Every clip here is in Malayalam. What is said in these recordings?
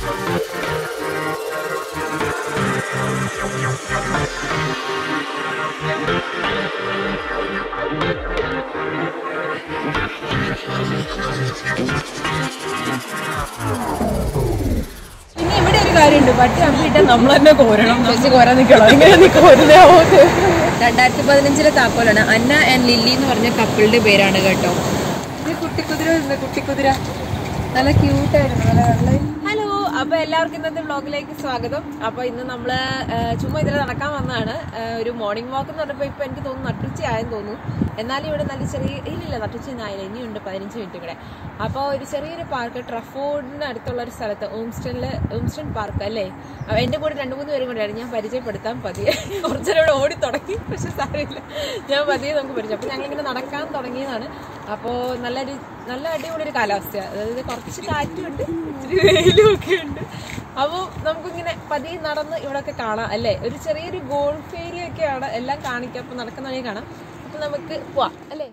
പിന്നെ ഇവിടെ ഒരു കാര്യമുണ്ട് പട്ടി അമ്പിട്ട് നമ്മൾ തന്നെ കോരണം ചേച്ചി കോരാൻ നിൽക്കണം ഇങ്ങനെ നീ കോരുന്നയാവോ രണ്ടായിരത്തി പതിനഞ്ചിലെ താക്കോലാണ് അന്ന ആൻഡ് ലില്ലി എന്ന് പറഞ്ഞ കപ്പിളിന്റെ പേരാണ് കേട്ടോ ഇത് കുട്ടിക്കുതിര വരുന്നത് കുട്ടിക്കുതിര നല്ല ക്യൂട്ടായിരുന്നു നല്ല വെള്ള ഹലോ അപ്പൊ എല്ലാവർക്കും ഇന്നത്തെ വ്ളോഗിലേക്ക് സ്വാഗതം അപ്പൊ ഇന്ന് നമ്മള് ആ, ചുമ്മാ ഇതിൽ നടക്കാൻ വന്നതാണ് ആ, ഒരു മോർണിംഗ് വാക്ക് എന്ന് പറഞ്ഞപ്പോ ഇപ്പൊ എനിക്ക് തോന്നുന്നു നട്ടുച്ച ആയെന്ന് തോന്നുന്നു എന്നാലും ഇവിടെ നല്ല ചെറിയ ഇല്ലില്ല നട്ടുച്ച ആയില്ല ഇനിയുണ്ട് പതിനഞ്ച് മിനിറ്റ് കൂടെ അപ്പോൾ ഒരു ചെറിയൊരു പാർക്ക് ട്രഫോർഡിന് അടുത്തുള്ള ഒരു സ്ഥലത്ത് ഓംസ്റ്റണില് ഓംസ്റ്റൺ പാർക്ക് അല്ലേ അപ്പൊ എന്റെ കൂടെ രണ്ട് മൂന്ന് പേരും കൂടെയാണ് ഞാൻ പരിചയപ്പെടുത്താൻ പതിയെ കുറച്ചേരം ഇവിടെ ഓടി തുടങ്ങി പക്ഷെ സാരമില്ല ഞാൻ പതിയെ നമുക്ക് പരിചയം അപ്പൊ ഞങ്ങളിങ്ങനെ നടക്കാൻ തുടങ്ങിയതാണ് അപ്പോൾ നല്ലൊരു നല്ല അടിപൊളി ഒരു കാലാവസ്ഥയാണ് അതായത് കുറച്ച് കാറ്റുണ്ട് ഇച്ചിരി വെയിലും ഒക്കെ ഉണ്ട് അപ്പോൾ നമുക്കിങ്ങനെ പതിയെ നടന്ന് ഇവിടെയൊക്കെ കാണാം അല്ലേ ഒരു ചെറിയൊരു ഗോൾഫ് ഏരിയ ഒക്കെയാണ് എല്ലാം കാണിക്കാം അപ്പോൾ നടക്കുന്ന വഴി കാണാം അപ്പോൾ നമുക്ക് പോവാം അല്ലേ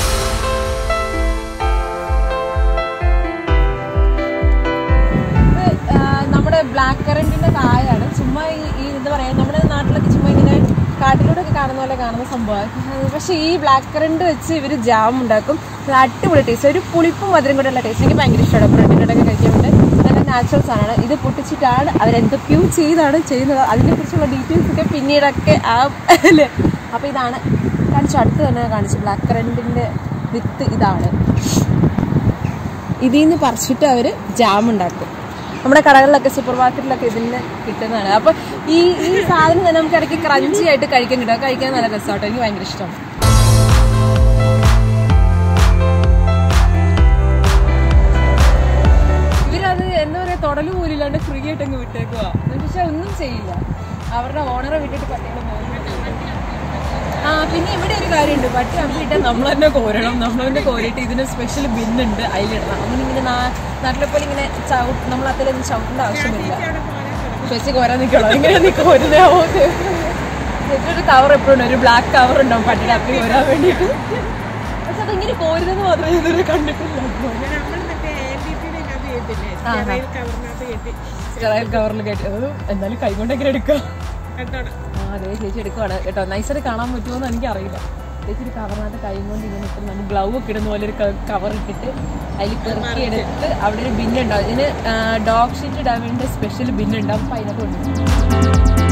ഇത് ആ, നമ്മുടെ ബ്ലാക്ക് കറന്റിന്റെ കായാണ് ചുമ്മാ ഈ ഈ എന്താ പറയാ നമ്മുടെ നാട്ടിലൊക്കെ ചുമ്മാ ഇങ്ങനെ കാട്ടിലൂടെ ഒക്കെ കാണുന്ന പോലെ കാണുന്ന സംഭവമാണ് പക്ഷെ ഈ ബ്ലാക്ക് കറന്റ് വെച്ച് ഇവർ ജാം ഉണ്ടാക്കും അത് അടിപൊളി ടേസ്റ്റ് ഒരു പുളിപ്പും മധുരം കൂടെയുള്ള ടേസ്റ്റ് എനിക്ക് ഭയങ്കര ഇഷ്ടമാണ് ബ്രെഡിൻ്റെ ഒക്കെ കഴിക്കാൻ വേണ്ടി നല്ല നാച്ചുറൽ സാധനമാണ് ഇത് പൊട്ടിച്ചിട്ടാണ് അവരെന്തൊക്കെയോ ചെയ്താണ് ചെയ്യുന്നത് അതിനെ കുറിച്ചുള്ള ഡീറ്റെയിൽസ് ഒക്കെ പിന്നീടൊക്കെ ആ അല്ലേ അപ്പോൾ ഇതാണ് കാണിച്ചു അടുത്ത് തന്നെ കാണിച്ചു ബ്ലാക്ക് കറന്റിന്റെ വിത്ത് ഇതാണ് ഇതിൽ നിന്ന് പറിച്ചിട്ട് അവർ ജാം ഉണ്ടാക്കും നമ്മുടെ കടകളിലൊക്കെ സൂപ്പർ മാർക്കറ്റിലൊക്കെ ഇതിന് കിട്ടുന്നതാണ് അപ്പൊ ഈ ഈ സാധനം തന്നെ നമുക്ക് ഇടയ്ക്ക് ക്രഞ്ചി ആയിട്ട് കഴിക്കാൻ കിട്ടും അത് കഴിക്കാൻ നല്ല രസമാട്ടോ എനിക്ക് ഭയങ്കര ഇഷ്ടമാണ് ഇവരത് എന്താ പറയാ തൊടല് പോലില്ലാണ്ട് ഫ്രീ ആയിട്ട് അങ്ങ് വിട്ടേക്കുക പക്ഷെ ഒന്നും ചെയ്യില്ല അവരുടെ ഓണറെ വിട്ടിട്ട് പട്ടികളെ ആ പിന്നെ ഇവിടെ ഒരു കാര്യമുണ്ട് പട്ടി അമ്പിട്ട് നമ്മൾ തന്നെ കോരണം നമ്മൾ തന്നെ കോരിയിട്ട് ഇതിന് സ്പെഷ്യൽ ബിന്നുണ്ട് അതിലിടണം അങ്ങനെ ഇങ്ങനെ നാ- നാട്ടിലെ പോലെ ഇങ്ങനെ ചവിട്ട് നമ്മൾ അതിലൊന്നും ചവിട്ടേണ്ട ആവശ്യമില്ല ചേച്ചി കോരാൻ നിൽക്കണം ഇങ്ങനെ നീ കോരുന്നയാവോ ചേച്ചിയുടെ കവർ എപ്പോഴും ഉണ്ട് ഒരു ബ്ലാക്ക് കവർ ഉണ്ടാവും പട്ടിയുടെ അപ്പി കോരാൻ വേണ്ടിയിട്ട് പക്ഷെ അതിങ്ങനെ കോരുന്നത് മാത്രമേ ഇതുവരെ കണ്ടിട്ടില്ല ചെറിയ കവറിൽ കയറ്റി അത് എന്തായാലും കൈകൊണ്ട് എങ്ങനെ എടുക്കാം ആ അതെ ചേച്ചി എടുക്കുവാണ് കേട്ടോ നൈസായിട്ട് കാണാൻ പറ്റുമോ എന്ന് എനിക്കറിയില്ല ചേച്ചി ഒരു കവറിനകത്ത് കൈ കൊണ്ട് ഇങ്ങനെ ഇട്ട് നമ്മൾ ഗ്ലൗ ഒക്കെ ഇടുന്ന പോലെ ഒരു കവർ ഇട്ടിട്ട് അതിൽ പെറുക്കി എടുത്ത് അവിടെ ഒരു ബിൻ ഉണ്ടാവും ഇതിന് ഡോഗ് ഷീറ്റ് ഇടാൻ വേണ്ടി സ്പെഷ്യൽ ബിൻ ഉണ്ടാവും അപ്പം അതിനകത്ത് കൊണ്ട്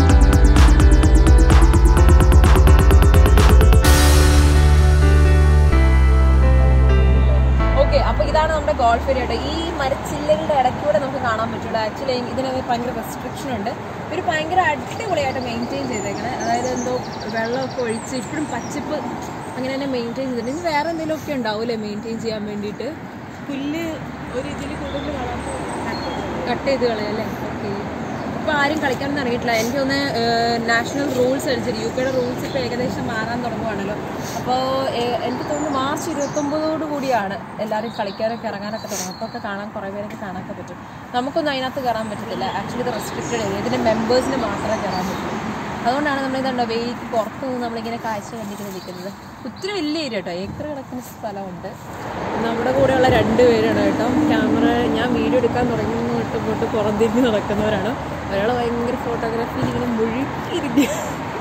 ഓക്കെ അപ്പൊ ഇതാണ് നമ്മുടെ ഗോൾഫ് ഏരിയ കേട്ടോ ഈ മരച്ചില്ലകളുടെ ഇടയ്ക്കൂടെ നമുക്ക് കാണാൻ പറ്റുള്ളൂ ആക്ച്വലി ഇതിനകത്ത് ഭയങ്കര റെസ്ട്രിക്ഷൻ ഉണ്ട് ഒരു ഭയങ്കര അടിപൊളിയായിട്ട് മെയിൻറ്റെയിൻ ചെയ്തേക്കണേ അതായത് എന്തോ വെള്ളമൊക്കെ ഒഴിച്ച് ഇപ്പോഴും പച്ചപ്പ് അങ്ങനെ തന്നെ മെയിൻറ്റെയിൻ ചെയ്തിട്ടുണ്ട് ഇനി വേറെ എന്തെങ്കിലും ഒക്കെ ഉണ്ടാവൂലേ മെയിൻറ്റെയിൻ ചെയ്യാൻ വേണ്ടിയിട്ട് പുല്ല് ഒരു ഇതിൽ കൂടുതൽ വളർന്നു കട്ട് ചെയ്ത് കളയല്ലേ ഓക്കെ ഇപ്പോൾ ആരും കളിക്കാൻ തുടങ്ങിയിട്ടില്ല എനിക്ക് തോന്നുന്നത് നാഷണൽ റൂൾസ് അനുസരിച്ച് യു കെയുടെ റൂൾസ് ഇപ്പോൾ ഏകദേശം മാറാൻ തുടങ്ങുവാണല്ലോ അപ്പോൾ എനിക്ക് തോന്നുന്നു മാർച്ച് ഇരുപത്തൊമ്പതോട് കൂടിയാണ് എല്ലാവരും കളിക്കാനൊക്കെ ഇറങ്ങാനൊക്കെ തുടങ്ങും അപ്പോൾ ഒക്കെ കാണാൻ കുറേ പേരൊക്കെ കാണാനൊക്കെ പറ്റും നമുക്കൊന്നും അതിനകത്ത് കയറാൻ പറ്റത്തില്ല ആക്ച്വലി ഇത് റെസ്ട്രിക്റ്റഡ് ഏരിയ ഇതിൻ്റെ മെമ്പേഴ്സിന് മാത്രമേ കയറാൻ പറ്റൂ അതുകൊണ്ടാണ് നമ്മൾ ഇതുണ്ടോ വെയിലേക്ക് പുറത്ത് നിന്ന് നമ്മളിങ്ങനെ കാഴ്ച കണ്ടിങ്ങനെ നിൽക്കുന്നത് ഒത്തിരി വലിയ ഏരിയ കേട്ടോ ഏക്കർ കിടക്കുന്ന സ്ഥലമുണ്ട് നമ്മുടെ കൂടെയുള്ള രണ്ട് പേരാണ് കേട്ടോ ക്യാമറ ഞാൻ വീഡിയോ എടുക്കാൻ തുടങ്ങി തൊട്ട് പോട്ട് പുറത്തിരിഞ്ഞ് നടക്കുന്നവരാണ് ഒരാൾ ഭയങ്കര ഫോട്ടോഗ്രാഫിയിൽ ഇങ്ങനെ മുഴുക്കിയിരിക്കുക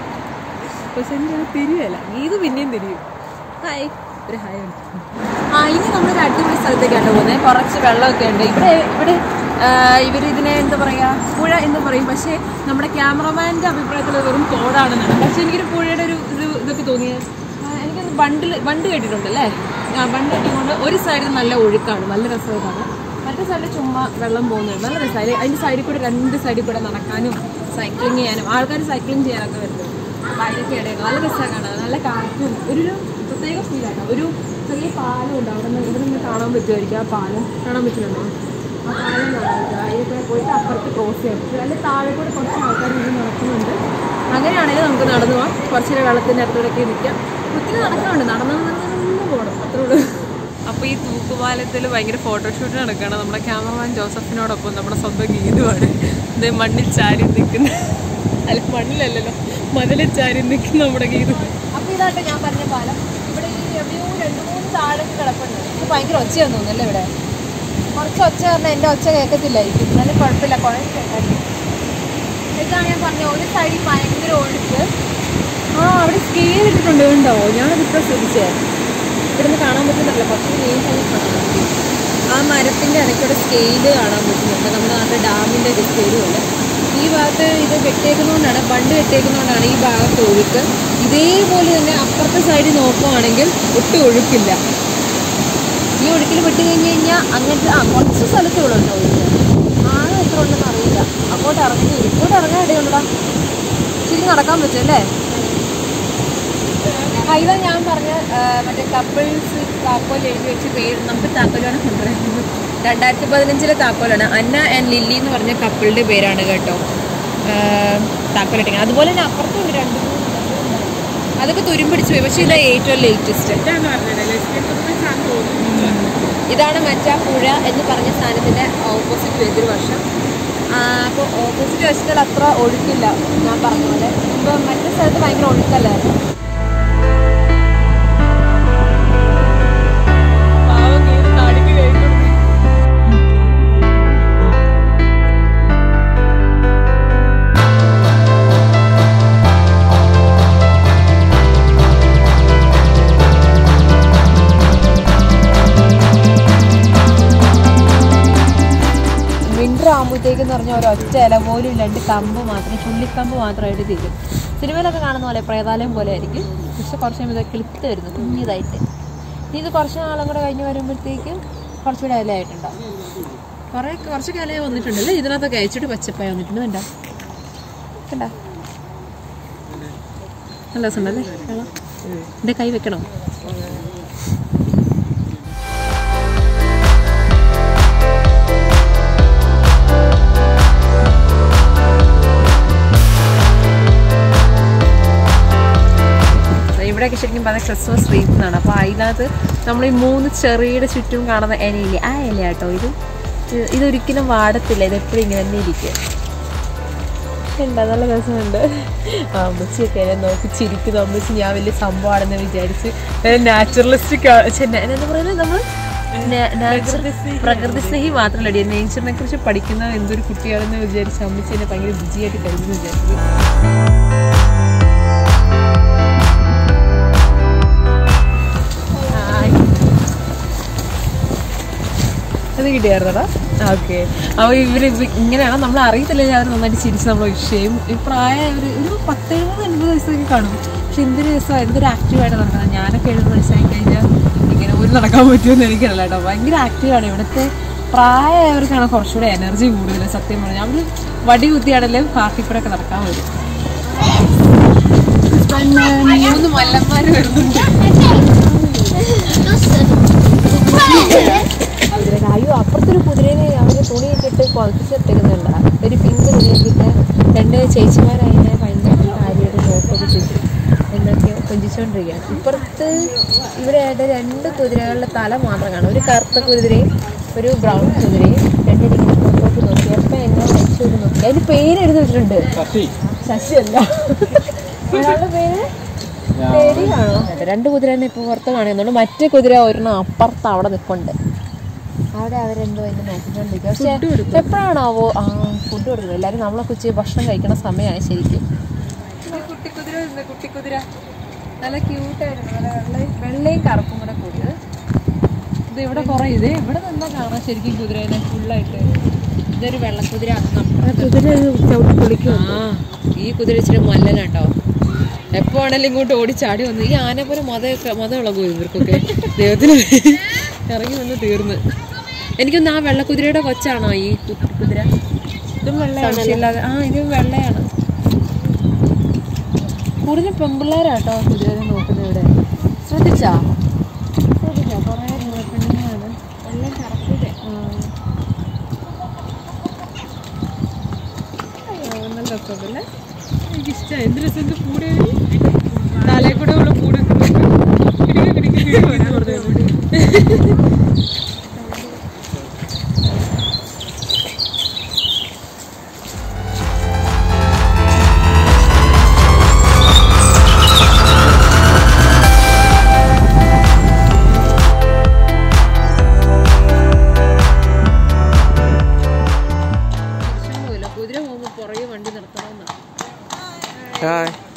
പക്ഷെ എനിക്ക് തിരിയല്ല ഇത് പിന്നെയും തിരിയും ഹായ് ഒരു ഹായ് ഉണ്ട് ആ ഇനി നമ്മളൊരു അടിപൊളി സ്ഥലത്തേക്കാണ് പോകുന്നത് കുറച്ച് വെള്ളമൊക്കെ ഉണ്ട് ഇവിടെ ഇവിടെ ഇവർ ഇതിനെ എന്താ പറയുക പുഴ എന്ന് പറയും പക്ഷേ നമ്മുടെ ക്യാമറമാൻ്റെ അഭിപ്രായത്തിൽ വെറും തോടാണെന്നാണ് പക്ഷേ എനിക്കൊരു പുഴയുടെ ഒരു ഇത് ഇതൊക്കെ തോന്നിയത് ആ, എനിക്കൊരു ബണ്ടിൽ ബണ്ട് കേട്ടിട്ടുണ്ടല്ലേ ആ ബണ്ട് കെട്ടിക്കൊണ്ട് ഒരു സൈഡിൽ നല്ല ഒഴുക്കാണ് നല്ല രസമാണ് മറ്റേ സൈഡിൽ ചുമ്മാ വെള്ളം പോകുന്നുണ്ട് നല്ല രസമായി അതിൻ്റെ സൈഡിൽ കൂടെ രണ്ട് സൈഡിൽ കൂടെ നടക്കാനും സൈക്ലിങ് ചെയ്യാനും ആൾക്കാർ സൈക്ലിംഗ് ചെയ്യാനൊക്കെ വരുന്നത് അപ്പോൾ അതിനൊക്കെ ഇടയിൽ നല്ല രസമാണ് കാണാൻ നല്ല കാറ്റും ഒരു ഒരു പ്രത്യേക ഫീലാണ് ഒരു ചെറിയ പാലം ഉണ്ട് അവിടെ നിന്ന് ഇവിടെ നിന്ന് കാണാൻ പറ്റുമായിരിക്കും ആ പാലം കാണാൻ പറ്റുന്നുണ്ടോ ആ പാലം കാണാൻ പറ്റും അതിലൊക്കെ പോയിട്ട് അപ്പുറത്ത് ക്രോസ് ചെയ്യാൻ പറ്റും അതിൻ്റെ താഴെ കൂടെ കുറച്ച് ആൾക്കാർ ഇങ്ങനെ നടക്കുന്നുണ്ട് അങ്ങനെയാണെങ്കിൽ നമുക്ക് നടന്നു പോവാം കുറച്ച് നേരം വെള്ളത്തിൻ്റെ അടുത്തൂടെയൊക്കെ നിൽക്കാം ഒത്തിരി നടക്കാനുണ്ട് നടന്നു നടന്നു പോകണം അത്രേ ഉള്ളൂ അപ്പോൾ ഈ തൂക്കുപാലത്തിൽ ഭയങ്കര ഫോട്ടോഷൂട്ട് നടക്കുകയാണ് നമ്മുടെ ക്യാമറമാൻ ജോസഫിനോടൊപ്പം നമ്മുടെ സ്വന്തം ഗീതുമാണ് ഇത് മണ്ണിൽ ചാരി നിൽക്കുന്ന അല്ല മണ്ണിലല്ലല്ലോ മതിലിൽ ചാരി നിൽക്കുന്ന നമ്മുടെ ഗീതു അപ്പോൾ ഇതാട്ടെ ഞാൻ പറഞ്ഞ പാലം ഇവിടെ ഈ എവിടെയോ രണ്ട് മൂന്ന് താഴൊക്കെ കിടപ്പുണ്ട് ഇത് ഭയങ്കര ഒച്ചയാന്ന് തോന്നുന്നല്ലേ ഇവിടെ കുറച്ച് ഒച്ച പറഞ്ഞാൽ എൻ്റെ ഒച്ച കേൾക്കത്തില്ലായിരിക്കും എന്നാലും കുഴപ്പമില്ല കുറേ കേൾക്കാറില്ല ഇതാണ് ഞാൻ പറഞ്ഞ ഒരു സൈഡിൽ ഭയങ്കര ഒഴുക്ക് ആ അവിടെ സ്കെയിൽ ഇട്ടിട്ടുണ്ട് കണ്ടോ ഞാനതിപ്പോൾ ശ്രദ്ധിച്ചേ ഇവിടുന്ന് കാണാൻ പറ്റുന്നില്ല കുറച്ച് മെയിൻ സൈഡിൽ കാണാൻ പറ്റും ആ മരത്തിൻ്റെ ഇടയ്ക്കൂടെ സ്കെയില് കാണാൻ പറ്റുന്നുണ്ട് നമ്മുടെ നാട്ടിലെ ഡാമിൻ്റെ സ്കെയിൽ പോലെ ഈ ഭാഗത്ത് ഇത് വെട്ടേക്കുന്നതുകൊണ്ടാണ് ബണ്ട് വെട്ടേക്കുന്നതുകൊണ്ടാണ് ഈ ഭാഗത്ത് ഒഴുക്ക് ഇതേപോലെ തന്നെ അപ്പുറത്തെ സൈഡിൽ നോക്കുവാണെങ്കിൽ ഒട്ടും ഒഴുക്കില്ല ഈ ഒഴുക്കിൽ വിട്ട് കഴിഞ്ഞ് കഴിഞ്ഞാൽ അങ്ങനത്തെ ആ കുറച്ച് സ്ഥലത്തേ ഉള്ളൂ കേട്ടോ ഒഴുക്ക് ആഴം എത്ര ഉണ്ടെന്ന് അറിയില്ല അങ്ങോട്ട് ഇറങ്ങി ഇങ്ങോട്ട് ഇറങ്ങാൻ ഇടയുണ്ടടാ ശരിക്കും നടക്കാൻ പറ്റും അല്ലേ ആ, ഇതാ ഞാൻ പറഞ്ഞ ആ, മറ്റേ കപ്പിൾസ് താക്കോൽ എഴുതി വെച്ച് പേര് നമുക്ക് താക്കോലാണ് കൊണ്ടുവരുന്നത് രണ്ടായിരത്തി പതിനഞ്ചിലെ താക്കോലാണ് അന്ന ആൻഡ് ലില്ലി എന്ന് പറഞ്ഞ കപ്പിളുടെ പേരാണ് കേട്ടോ താക്കോലിട്ടിങ്ങനെ അതുപോലെ തന്നെ അപ്പുറത്തുണ്ട് രണ്ട് മൂന്ന് അതൊക്കെ തുരുമ്പിടിച്ചു പോയി പക്ഷേ ഇതാ ഏറ്റവും ലേറ്റസ്റ്റ് ഇതാന്ന് പറഞ്ഞത് ലെസ്ബിയൻ കപ്പിൾസ് ആണെന്ന് തോന്നുന്നു ഇതാണ് മറ്റാ പുഴ എന്ന് പറഞ്ഞ സ്ഥാനത്തിന്റെ ഓപ്പോസിറ്റ് എതിർ വർഷം അപ്പോൾ ഓപ്പോസിറ്റ് വശത്തിൽ അത്ര ഒഴുക്കില്ല ഞാൻ പറഞ്ഞ പോലെ ഇപ്പൊ മറ്റേ സ്ഥലത്ത് ഭയങ്കര ഒഴുക്കല്ലായിരുന്നു പാവം കേറി കാടിക്ക് കഴിഞ്ഞു വിൻ്റർ ആകുമ്പോഴത്തേക്ക് എന്ന് പറഞ്ഞാൽ ഒരൊറ്റ ഇല പോലും രണ്ട് കമ്പ് മാത്രം ചുള്ളിക്കമ്പ് മാത്രമായിട്ട് തീരും സിനിമയിലൊക്കെ കാണുന്ന പോലെ പ്രേതാലയം പോലെ ആയിരിക്കും പക്ഷെ കുറച്ച് കഴിയുമ്പോൾ ഇത് കിളുത്ത് വരുന്നു കുഞ്ഞിതായിട്ട് ഇനി ഇത് കുറച്ച് നാളും കൂടെ കഴിഞ്ഞ് വരുമ്പോഴത്തേക്ക് കുറച്ചുകൂടെ ഇലയായിട്ടുണ്ടാവും കുറേ കുറച്ചൊക്കെ ഇല വന്നിട്ടുണ്ടല്ലേ ഇതിനകത്തൊക്കെ അയച്ചിട്ട് പച്ചപ്പായ വന്നിട്ടുണ്ട് കണ്ടോ കണ്ടോ നല്ല രസമുണ്ടല്ലേ കാണാം എൻ്റെ കൈ വെക്കണോ ഇവിടെയൊക്കെ ശരിക്കും പറഞ്ഞാൽ ക്രിസ്മസ് ട്രീസ് എന്നാണ് അപ്പോൾ അതിനകത്ത് നമ്മൾ ഈ മൂന്ന് ചെറിയുടെ ചുറ്റും കാണുന്ന ഇലയില്ലേ ആ ഇല കേട്ടോ ഇത് ഇത് ഇതൊരിക്കലും വാടത്തില്ല ഇത് എപ്പോഴും ഇങ്ങനെ തന്നെ ഇരിക്കും ഉണ്ട് നല്ല രസമുണ്ട് ആ അമ്മച്ചിയൊക്കെ എന്നെ നോക്കി ചിരിക്കുന്നു അമ്മച്ചി ഞാൻ വലിയ സംഭവമാണെന്ന് വിചാരിച്ച് നാച്ചുറലിസ്റ്റിക് എന്താ പറയുന്നത് നമ്മൾ പ്രകൃതി സ്നേഹി മാത്രമല്ല നേച്ചറിനെ കുറിച്ച് പഠിക്കുന്ന എന്തൊരു കുട്ടിയാണെന്ന് വിചാരിച്ച് അമ്മച്ചി എന്നെ ഭയങ്കര ബുജിയായിട്ട് കരുതുന്നു വിചാരിച്ചു ഹായ്. അത് കിട്ടിയായിരുന്നടാ ഓക്കെ അപ്പോൾ ഇവർ ഇങ്ങനെയാണ് നമ്മൾ അറിയത്തില്ല അവർ നന്നായിട്ട് ചിരിച്ച് നമ്മൾ വിഷയം ഈ പ്രായം ഒരു ഒരു പത്തെഴുപത് എൺപത് വയസ്സൊക്കെ കാണും പക്ഷെ എന്തൊരു രസമാണ് എന്തൊരു ആക്റ്റീവായിട്ട് നടക്കുന്നത് ഞാനൊക്കെ എഴുപത് വയസ്സായി കഴിഞ്ഞാൽ ഇങ്ങനെ ഒരു നടക്കാൻ പറ്റുമെന്ന് എനിക്കറിയില്ല കേട്ടോ ഭയങ്കര ആക്റ്റീവാണ് ഇവിടുത്തെ പ്രായമായവർക്കാണ് കുറച്ചുകൂടെ എനർജി കൂടുതൽ സത്യം പറഞ്ഞാൽ അവർ വടി കുത്തിയാണെങ്കിലും കാക്കിപ്പുറൊക്കെ നടക്കാൻ വരും മൂന്ന് മല്ലന്മാർ വരുന്നുണ്ട് കുതിര അയ്യോ അപ്പുറത്തൊരു കുതിരേനെ അവര് തുണി ഇട്ടിട്ട് കുളപ്പിച്ചിട്ടിരുന്നുണ്ട് ഒരു പിങ്ക് തുണി ഇട്ടിട്ട് രണ്ട് ചേച്ചിമാരതിനെ ഭയങ്കര കാര്യമായിട്ട് നോക്കൊക്കെ ചെയ്തു എന്നൊക്കെ കൊഞ്ചിച്ചുകൊണ്ടിരിക്കുകയാണ് ഇപ്പുറത്ത് ഇവിടെ ആയിട്ട് രണ്ട് കുതിരകളുടെ തല മാത്രം കാണും ഒരു കറുത്ത കുതിരയും ഒരു ബ്രൗൺ കുതിരയും രണ്ടിങ്ങനെ പുറത്തോട്ട് നോക്കി എപ്പം എങ്ങനെ വെച്ചു നോക്കി അതിന് പേര് എഴുതി വെച്ചിട്ടുണ്ട് ശശിയല്ല ഒരാളുടെ പേര് പേടിയാണോ രണ്ട് കുതിരനെ ഇപ്പൊ പുറത്ത് കാണുന്നുണ്ട് മറ്റേ കുതിര ഒരെണ്ണം അപ്പുറത്ത് അവിടെ നിൽപ്പുണ്ട് അവിടെ അവരെന്തോ എന്നെ നോക്കിക്കൊണ്ടിരിക്കുക പക്ഷെ എപ്പോഴാണാവോ ആ ഫുഡ് കൊടുക്കുന്നത് എല്ലാവരും നമ്മളെ കുറിച്ച് ഭക്ഷണം കഴിക്കണ സമയമാണ് ശരിക്കും കുട്ടിക്കുതിര കുട്ടിക്കുതിര നല്ല ക്യൂട്ടായിരുന്നു നല്ല വെള്ളയും വെള്ളയും കറുപ്പും കൂടെ കൂടിയത് ഇത് ഇവിടെ കുറേ ഇത് ഇവിടെ നിന്നാ കാണാം ശരിക്കും കുതിരേനെ ഫുള്ളായിട്ട് ഇതൊരു വെള്ളക്കുതിര കുതിര ചവിട്ടി പൊളിക്കും ആ ഈ കുതിര ഇച്ചിരി മല്ലനാട്ടോ എപ്പോ ആണെങ്കിലും ഇങ്ങോട്ട് ഓടിച്ചാടി വന്നു ഈ ആന പോലെ മത മത ഇളകും ഇവർക്കൊക്കെ ദൈവത്തിന് ഇറങ്ങി വന്ന് തീർന്ന് എനിക്കൊന്ന് ആ വെള്ളക്കുതിരയുടെ കൊച്ചാണോ ഈ കു- കുതിര ഇതും വെള്ളയാണ് ആ ഇത് വെള്ളയാണ് കൂടുതൽ പെൺപിള്ളേരാട്ടോ കുതിരനെ നോക്കുന്നത് ഇവിടെ ശ്രദ്ധിച്ചാ ശ്രദ്ധിച്ചാ കുറേ പെണ്ണുങ്ങളാണ് എല്ലാം കറക്റ്റ് നല്ല രസമുണ്ടല്ലേ എനിക്കിഷ്ടമായി എന്ത് രസം എന്ത് കൂടെ തലേ കൂടെ ഉള്ള കൂടെ ചെറിയ വണ്ടി നിർത്തണമെന്നാണ് ഹായ്